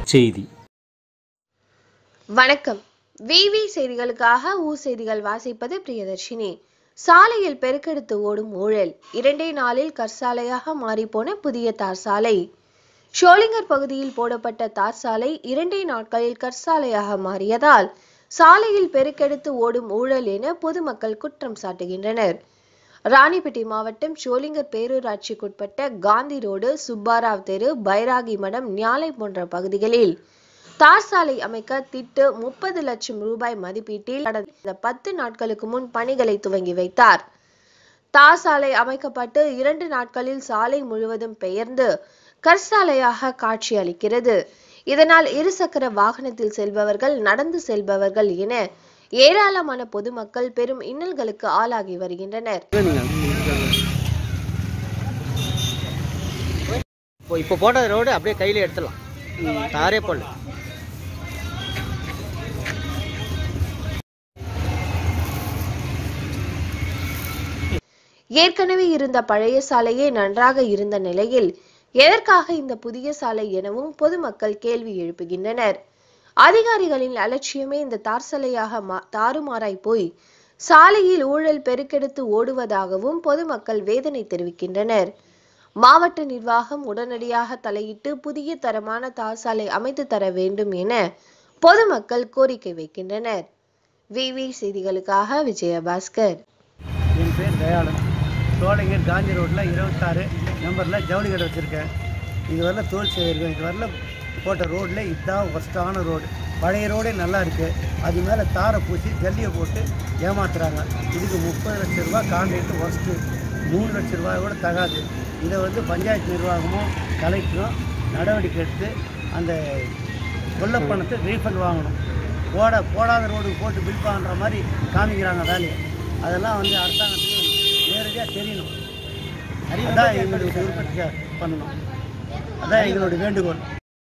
செய்தி வணக்கம் விவி செய்திகளுக்காக ஊ செய்திகள் வாசிப்பது பிரியதர்ஷினி சாலையில் பெருக்கெடுத்து ஓடும் ஊழல் இரண்டே நாளில் கற்சாலையாக மாறிப்போன புதிய தார் சாலை ஷோலிங்கர் பகுதியில் போடப்பட்ட தார் சாலை இரண்டே நாட்களில் கற்சாலையாக மாறியதால் சாலையில் பெருக்கெடுத்து ஓடும் ஊழல் என பொதுமக்கள் குற்றம் சாட்டுகின்றனர் ராணிப்பேட்டை மாவட்டம் ஷோலிங்கர் பேரூராட்சிக்குட்பட்ட காந்தி ரோடு சுப்பாராவ் தெரு பைராகி மடம் ஞாலை போன்ற பகுதிகளில் தார் சாலை அமைக்க திட்டு முப்பது லட்சம் ரூபாய் மதிப்பீட்டில் கடந்த பத்து நாட்களுக்கு முன் பணிகளை துவங்கி வைத்தார் தார் சாலை அமைக்கப்பட்டு இரண்டு நாட்களில் சாலை முழுவதும் பெயர்ந்து கற்சாலையாக காட்சி அளிக்கிறது இதனால் இருசக்கர வாகனத்தில் செல்பவர்கள் நடந்து செல்பவர்கள் என ஏராளமான பொதுமக்கள் பெரும் இன்னல்களுக்கு ஆளாகி வருகின்றனர் இப்போ இப்போ போட்ட ரோடு அப்படியே கையில் எடுத்துடலாம் தாரே போடல ஏற்கனவே இருந்த பழைய சாலையே நன்றாக இருந்த நிலையில் எதற்காக இந்த புதிய சாலை எனவும் பொதுமக்கள் கேள்வி எழுப்புகின்றனர் அதிகாரிகளின் அலட்சியமே இந்த தார் சாலையாக மா- தாறுமாறாய் போய் சாலையில் ஊழல் பெருக்கெடுத்து ஓடுவதாகவும் பொதுமக்கள் வேதனை தெரிவிக்கின்றனர் மாவட்ட நிர்வாகம் உடனடியாக தலையிட்டு புதிய தரமான தார் சாலை அமைத்து தர வேண்டும் என பொதுமக்கள் கோரிக்கை வைக்கின்றனர் விவி செய்திகளுக்காக விஜயபாஸ்கர் என் பேர் தயாளன் சோழங்கர் காந்தி ரோட்டில் இருபத்தாறு நம்பரில் ஜவுளி கடை வச்சுருக்கேன் இது வரல தோல் செய்யிருக்கேன் இது வரல போட்ட ரோட்டில் இதுதான் ஒஸ்ட்டான ரோடு பழைய ரோடே நல்லா இருக்குது அது மேலே தாரை பூசி ஜல்லியை போட்டு ஏமாத்துறாங்க இதுக்கு முப்பது லட்ச ரூபா கான்ட்ராக்ட் ஒஸ்ட்டு மூணு லட்ச ரூபாய் கூட தகாது இதை வந்து பஞ்சாயத்து நிர்வாகமும் கலெக்டரும் நடவடிக்கை எடுத்து அந்த கொள்ள பணத்தை ரீஃபண்ட் வாங்கணும் போட போடாத ரோடு போட்டு பில் பண்ணுற மாதிரி காமிக்கிறாங்க வேலையை அதெல்லாம் வந்து அரசாங்கத்துக்கு நேரடியாக தெரியணும் அதான் எங்களுடைய விருப்பத்தை பண்ணணும் அதான் எங்களுடைய வேண்டுகோள்